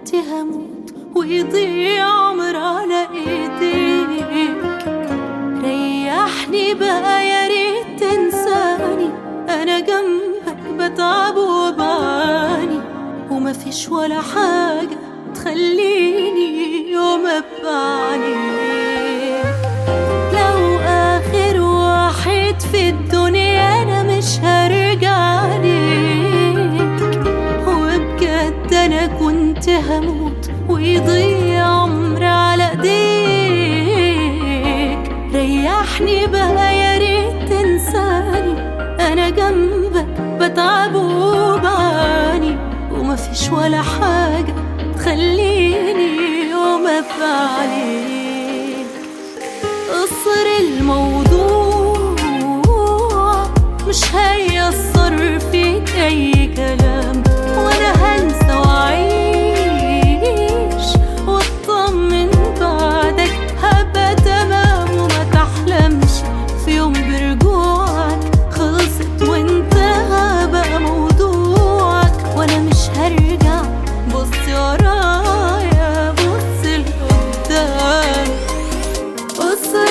كنت هموت ويضيع عمر على ايديك ريحني بقى يا ريت تنساني انا جنبك بتعب وبعاني ومفيش ولا حاجة تخليني يوم ابقى عليك لو اخر واحد في الدنيا انا مش هرجع ليك وبجد انا كنت هموت ويضيع عمري على ايديك ريحني بقى يا ريت تنساني انا جنبك بتعب وبعاني ومفيش ولا حاجة تخليني يوم ابقى عليك قصر الموضوع مش هيأثر فيك أي كلام وأنا هنسى وأعيش وأطمن بعدك هبقى تمام وما تحلمش في يوم برجوعك خلصت وانتهى بقى موضوعك وأنا مش هرجع بصي ورايا بصي لقدام قصر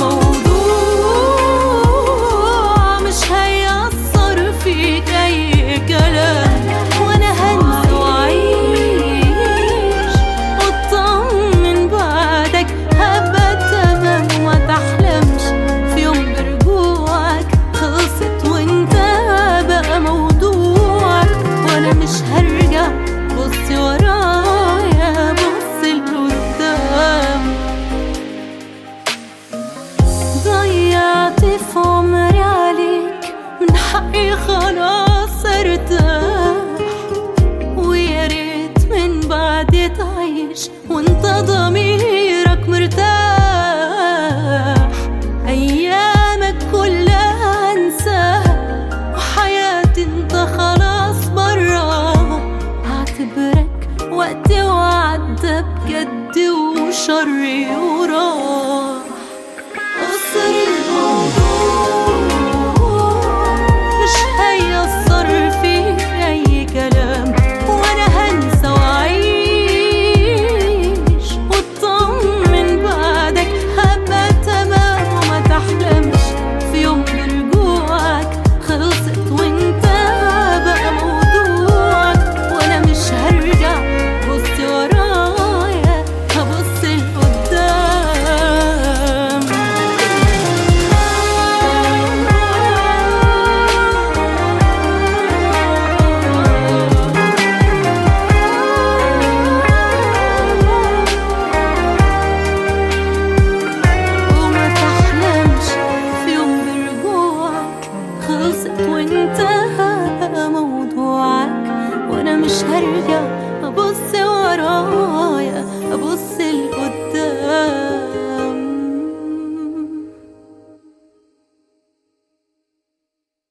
الموضوع مش هيأثر فيك أي كلام وأنا هنسى وأعيش وأطمن بعدك هبقى تمام وما تحلمش في يوم برجوعك خلصت وانتهى بقى موضوعك وأنا مش هرجع بصي ورايا بصي لقدام ضيعت في عمري عليك من حقي خلاص ارتاح ويا ريت من بعد تعيش وانت ضميرك مرتاح ايامك كلها انساها وحياتي انت خلاص براها هعتبرك وقتي وعدى بجد وشري وراح قصر الموضوع مش هيأثر فيك أي كلام وأنا هنسى وأعيش وأطمن بعدك هبقى تمام وما تحلمش في يوم برجوعك خلصت وانتهى بقى موضوعك وأنا مش هرجع بصي ورايا هبص لقدام وما تحلمش في يوم برجوعك خلصت وانتهى موضوعك وانا مش هرجع ابص ورايا ابص لقدام